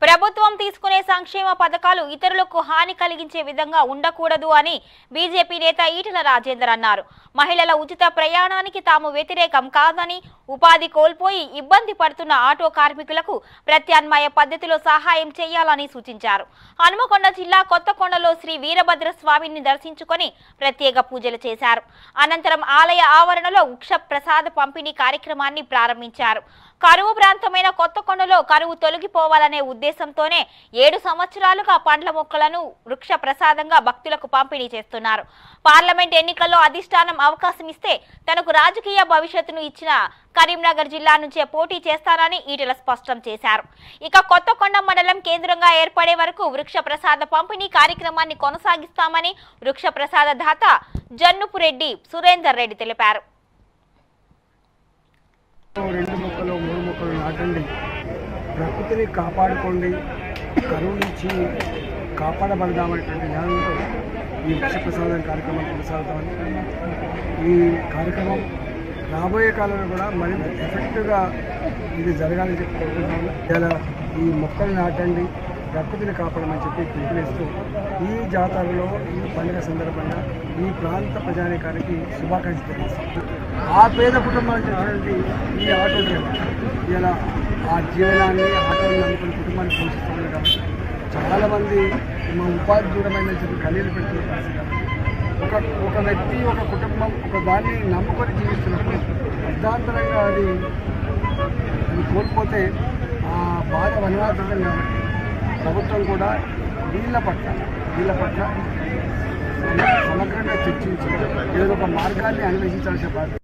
ప్రభుత్వం తీసుకునే సంక్షేమ పథకాలు ఇతరులకు హాని కలిగించే విధంగా ఉండకూడదు అని బీజేపీ నేత ఈటల రాజేందర్ అన్నారు మహిళల ఉచిత ప్రయాణానికి తాము వ్యతిరేకం కాదని ఉపాధి కోల్పోయి ఇబ్బంది పడుతున్న ఆటో కార్మికులకు ప్రత్యామ్నాయ పద్ధతిలో సహాయం చేయాలని సూచించారు హనుమకొండ జిల్లా కొత్తకొండలో శ్రీ వీరభద్ర స్వామిని దర్శించుకొని ప్రత్యేక పూజలు చేశారు అనంతరం ఆలయ ఆవరణలో వృక్ష ప్రసాద పంపిణీ కార్యక్రమాన్ని ప్రారంభించారు కరువు ప్రాంతమైన కొత్తకొండలో కరువు తొలగిపోవాలనే ఉద్దేశంతోనే ఏడు సంవత్సరాలుగా పండ్ల మొక్కలను వృక్ష ప్రసాదంగా భక్తులకు పంపిణీ చేస్తున్నారు పార్లమెంట్ ఎన్నికల్లో అధిష్టానం అవకాశం ఇస్తే తనకు రాజకీయ భవిష్యత్తును ఇచ్చిన కరీంనగర్ జిల్లా నుంచే పోటీ చేస్తానని ఈటెల స్పష్టం చేశారు ఇక కొత్తకొండ మండలం కేంద్రంగా ఏర్పడే వరకు వృక్ష ప్రసాద పంపిణీ కార్యక్రమాన్ని కొనసాగిస్తామని వృక్ష ప్రసాద దాత జన్నుపు రెడ్డి సురేందర్ రెడ్డి తెలిపారు రెండు మొక్కలు మూడు మొక్కలు నాటండి ప్రకృతిని కాపాడుకోండి కరువు నుంచి కాపాడబడదామనేటువంటి జ్ఞానంతో ఈ వృక్ష ప్రసాదం కార్యక్రమం కొనసాగుతామని ఈ కార్యక్రమం రాబోయే కాలంలో కూడా మరింత ఎఫెక్టివ్గా ఇది జరగాలని చెప్పి కోరుకుంటున్నాము ఇలా ఈ మొక్కలు నాటండి ప్రకృతిని కాపాడమని చెప్పి పిలుపునిస్తూ ఈ జాతరలో ఈ పండుగ సందర్భంగా ఈ ప్రాంత ప్రజానికానికి శుభాకాంక్షలు తెలియజేస్తాం ఆ పేద కుటుంబానికి చెందినటువంటి ఈ ఆటో డ్రైవర్ ఇలా ఆ జీవనాన్ని ఆటోని నమ్ముకుని కుటుంబాన్ని పోషిస్తున్నారు కాబట్టి చాలామంది మా ఉపాధి దూరమైందని చెప్పి కన్నీళ్ళు పెడుతున్న పరిస్థితి కాబట్టి ఒక ఒక వ్యక్తి ఒక కుటుంబం ఒక దాన్ని నమ్ముకొని జీవిస్తున్నప్పుడు అర్ధాంతరంగా అది అది కోల్పోతే ఆ బాధ వనవాదం కాబట్టి ప్రభుత్వం కూడా వీళ్ళ పట్ల వీళ్ళ పట్ల సమగ్రంగా చర్చించి ఏదో ఒక మార్గాన్ని అన్వేషించాల్సిన బాధ్యత